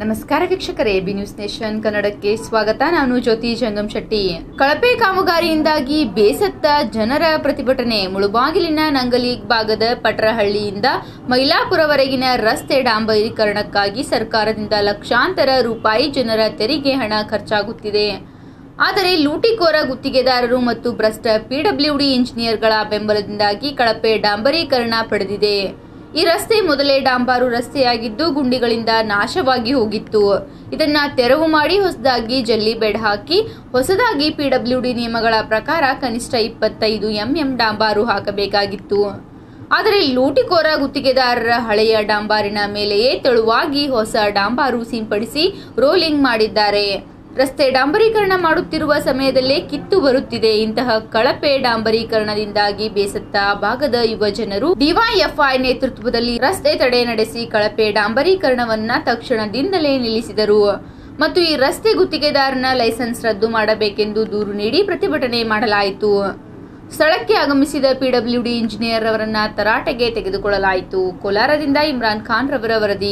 ನಮಸ್ಕಾರ ವೀಕ್ಷಕರೇ B news nation ಕನ್ನಡಕ್ಕೆ ಸ್ವಾಗತ ನಾನು ಜ್ಯೋತಿ ಜಂಗಮ್ ಶೆಟ್ಟಿ ಕಳಪೆ ಕಾಮಗಾರಿಯಿಂದಾಗಿ ಬೇಸತ್ತ ಜನರ ಪ್ರತಿಭಟನೆ ಮುಳುಬಾಗಿಲಿನ ನಂಗಲಿ ಭಾಗದ ಪಟ್ರಹಳ್ಳಿಯಿಂದ ಮೈಲಾಪುರವರೆಗಿನ ರಸ್ತೆ ಡಾಂಬರೀಕರಣಕ್ಕಾಗಿ ಸರ್ಕಾರದಿಂದ ಲಕ್ಷಾಂತರ ರೂಪಾಯಿ ಜನರ ತೆರಿಗೆ ಹಣ ಖರ್ಚಾಗುತ್ತಿದೆ ಆದರೆ ಲೂಟಿಕೋರ ಗುತ್ತಿಗೆದಾರರು ಮತ್ತು ಭ್ರಷ್ಟ ಪಿಡಬ್ಲ್ಯೂಡಿ ಇಂಜಿನಿಯರ್ಗಳ ಬೆಂಬಲದಿಂದಾಗಿ ಕಳಪೆ ಡಾಂಬರೀಕರಣ ಪಡೆದಿದೆ ಈ ರಸ್ತೆ ಮೊದಲೇ ಡಾಂಬಾರು ರಸ್ತೆಯಾಗಿದ್ದು ಗುಂಡಿಗಳಿಂದ ನಾಶವಾಗಿ ಹೋಗಿತ್ತು ಇದನ್ನ ತೆರವು ಮಾಡಿ ಹೊಸದಾಗಿ ಜಲ್ಲಿ ಬೆಡ್ ಹಾಕಿ ಹೊಸದಾಗಿ ಪಿಡಬ್ಲ್ಯೂಡಿ ನಿಯಮಗಳ ಪ್ರಕಾರ ಕನಿಷ್ಠ ಇಪ್ಪತ್ತೈದು ಎಂಎಂ ಡಾಂಬಾರು ಹಾಕಬೇಕಾಗಿತ್ತು ಆದರೆ ಲೂಟಿಕೋರ ಗುತ್ತಿಗೆದಾರರ ಹಳೆಯ ಡಾಂಬಾರಿನ ಮೇಲೆಯೇ ತೆಳುವಾಗಿ ಹೊಸ ಡಾಂಬಾರು ಸಿಂಪಡಿಸಿ ರೋಲಿಂಗ್ ಮಾಡಿದ್ದಾರೆ ರಸ್ತೆ ಡಾಂಬರೀಕರಣ ಮಾಡುತ್ತಿರುವ ಸಮಯದಲ್ಲೇ ಕಿತ್ತು ಬರುತ್ತಿದೆ ಇಂತಹ ಕಳಪೆ ಡಾಂಬರೀಕರಣದಿಂದಾಗಿ ಬೇಸತ್ತ ಆ ಭಾಗದ ಯುವ ಜನರು ಡಿವೈಎಫ್ಐ ನೇತೃತ್ವದಲ್ಲಿ ರಸ್ತೆ ತಡೆ ನಡೆಸಿ ಕಳಪೆ ಡಾಂಬರೀಕರಣವನ್ನ ತಕ್ಷಣದಿಂದಲೇ ನಿಲ್ಲಿಸಿದರು ಮತ್ತು ಈ ರಸ್ತೆ ಗುತ್ತಿಗೆದಾರನ ಲೈಸೆನ್ಸ್ ರದ್ದು ಮಾಡಬೇಕೆಂದು ದೂರು ನೀಡಿ ಪ್ರತಿಭಟನೆ ಮಾಡಲಾಯಿತು ಸ್ಥಳಕ್ಕೆ ಆಗಮಿಸಿದ ಪಿಡಬ್ಲ್ಯೂಡಿ ಇಂಜಿನಿಯರ್ ಅವರನ್ನ ತರಾಟೆಗೆ ತೆಗೆದುಕೊಳ್ಳಲಾಯಿತು ಕೋಲಾರದಿಂದ ಇಮ್ರಾನ್ ಖಾನ್ ರವರ ವರದಿ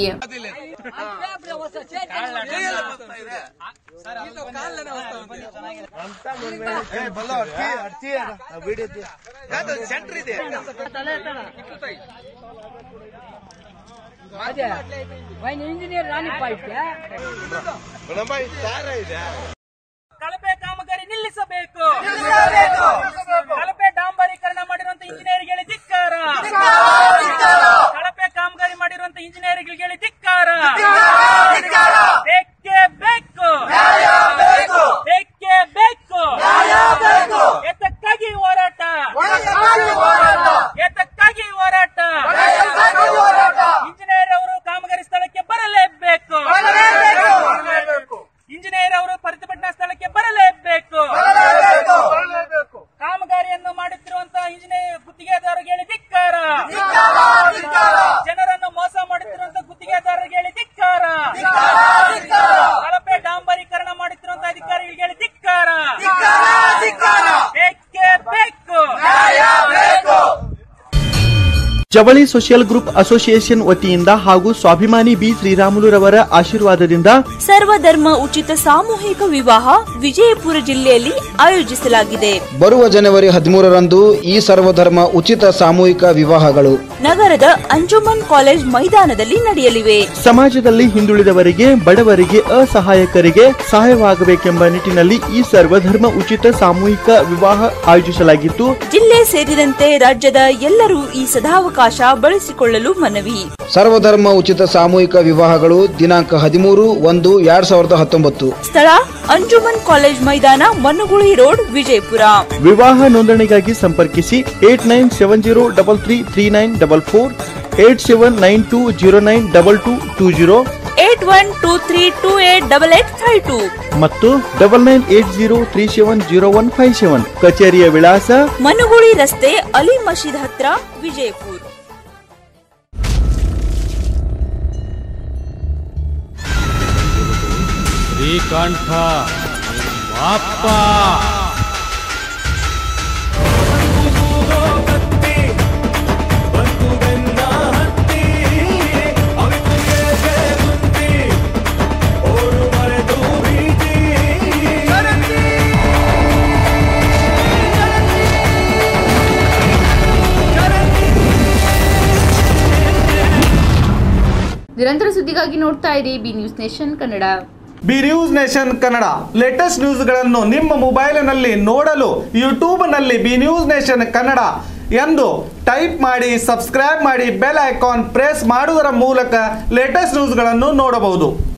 ಅದೇ ವೈನ್ ಇಂಜಿನಿಯರ್ ರಾಣಿಪ್ಪ ಇದ್ಯಾ ಕಳಪೆ ಕಾಮಗಾರಿ ನಿಲ್ಲಿಸಬೇಕು ಕಳಪೆ ಡಾಂಬರೀಕರಣ ಮಾಡಿರುವಂತ ಇಂಜಿನಿಯರ್ಗಳಿಗೆ ಧಿಕ್ಕಾರ ಕಳಪೆ ಕಾಮಗಾರಿ ಮಾಡಿರುವಂತ ಇಂಜಿನಿಯರ್ಗಳಿಗೆ ಧಿಕ್ಕಾರ ಬೇಕೇ ಬೇಕು ಬೇಕೇ ಬೇಕು ಎತ್ತಕ್ಕಾಗಿ ಹೋರಾಟ ಎತ್ತಕ್ಕಾಗಿ ಹೋರಾಟ ಇಂಜಿನಿಯರ್ ಅವರು ಕಾಮಗಾರಿ ಸ್ಥಳಕ್ಕೆ ಬರಲೇಬೇಕು ಇಂಜಿನಿಯರ್ ಅವರು ಪ್ರತಿಭಟನಾ ಸ್ಥಳಕ್ಕೆ ಬರಲೇಬೇಕು ಕಾಮಗಾರಿಯನ್ನು ಮಾಡುತ್ತಿರುವಂತಹ ಇಂಜಿನಿಯರ್ ಗುತ್ತಿಗೆದಾರರಿಗೆ ಹೇಳಿ ಧಿಕ್ಕಾರ ಜನರನ್ನು ಮೋಸ ಮಾಡುತ್ತಿರುವಂತಹ ಗುತ್ತಿಗೆದಾರರಿಗೆ ಹೇಳಿ ಧಿಕ್ಕಾರ ಕಳಪೆ ಡಾಂಬರೀಕರಣ ಮಾಡುತ್ತಿರುವಂತಹ ಅಧಿಕಾರಿಗಳಿಗೆ ಹೇಳಿ ಧಿಕ್ಕಾರ ಬೇಕೇ ಬೇಕು ಜವಳಿ ಸೋಷಿಯಲ್ ಗ್ರೂಪ್ ಅಸೋಸಿಯೇಷನ್ ವತಿಯಿಂದ ಹಾಗೂ ಸ್ವಾಭಿಮಾನಿ ಬಿ ಶ್ರೀರಾಮುಲುರವರ ಆಶೀರ್ವಾದದಿಂದ ಸರ್ವಧರ್ಮ ಉಚಿತ ಸಾಮೂಹಿಕ ವಿವಾಹ ವಿಜಯಪುರ ಜಿಲ್ಲೆಯಲ್ಲಿ ಆಯೋಜಿಸಲಾಗಿದೆ ಬರುವ ಜನವರಿ ಹದಿಮೂರರಂದು ಈ ಸರ್ವಧರ್ಮ ಉಚಿತ ಸಾಮೂಹಿಕ ವಿವಾಹಗಳು ನಗರದ ಅಂಜುಮನ್ ಕಾಲೇಜ್ ಮೈದಾನದಲ್ಲಿ ನಡೆಯಲಿವೆ ಸಮಾಜದಲ್ಲಿ ಹಿಂದುಳಿದವರಿಗೆ ಬಡವರಿಗೆ ಅಸಹಾಯಕರಿಗೆ ಸಹಾಯವಾಗಬೇಕೆಂಬ ನಿಟ್ಟಿನಲ್ಲಿ ಈ ಸರ್ವಧರ್ಮ ಉಚಿತ ಸಾಮೂಹಿಕ ವಿವಾಹ ಆಯೋಜಿಸಲಾಗಿತ್ತು ಜಿಲ್ಲೆ ಸೇರಿದಂತೆ ರಾಜ್ಯದ ಎಲ್ಲರೂ ಈ ಸದಾವಕಾಶ ಬಳಸಿಕೊಳ್ಳಲು ಮನವಿ ಸರ್ವಧರ್ಮ ಉಚಿತ ಸಾಮೂಹಿಕ ವಿವಾಹಗಳು ದಿನಾಂಕ ಹದಿಮೂರು ಒಂದು ಎರಡ್ ಸಾವಿರದ ಹತ್ತೊಂಬತ್ತು ಸ್ಥಳ ಅಂಜುಮನ್ ಕಾಲೇಜ್ ಮೈದಾನ ಮನ್ನುಗುಳಿ ರೋಡ್ ವಿಜಯಪುರ ವಿವಾಹ ನೋಂದಣಿಗಾಗಿ ಸಂಪರ್ಕಿಸಿ eight nine seven zero double three three nine double four eight seven nine two zero nine double two two zero eight one two three two eight double eight five two ಮತ್ತು double nine eight zero three seven zero one five seven ಕಚೇರಿಯ ವಿಳಾಸ ಮನುಗುಳಿ ರಸ್ತೆ ಅಲಿ ಮಸೀದ್ ಹತ್ರ ವಿಜಯಪುರ ಶ್ರೀಕಂಠ ಬಾಪ್ಪ ನಿರಂತರ ಸುದ್ದಿಗಾಗಿ ನೋಡ್ತಾ ಇರಿ B news nation Kannada B news nation Kannada latest ನ್ಯೂಸ್ಗಳನ್ನು ನಿಮ್ಮ ಮೊಬೈಲಿನಲ್ಲಿ ನೋಡಲು ಯೂಟ್ಯೂಬ್ನಲ್ಲಿ ಬಿ ನ್ಯೂಸ್ ನೇಷನ್ ಕನ್ನಡ ಎಂದು ಟೈಪ್ ಮಾಡಿ ಸಬ್ಸ್ಕ್ರೈಬ್ ಮಾಡಿ ಬೆಲ್ ಐಕಾನ್ ಪ್ರೆಸ್ ಮಾಡುವುದರ ಮೂಲಕ ಲೇಟೆಸ್ಟ್ ನ್ಯೂಸ್ಗಳನ್ನು ನೋಡಬಹುದು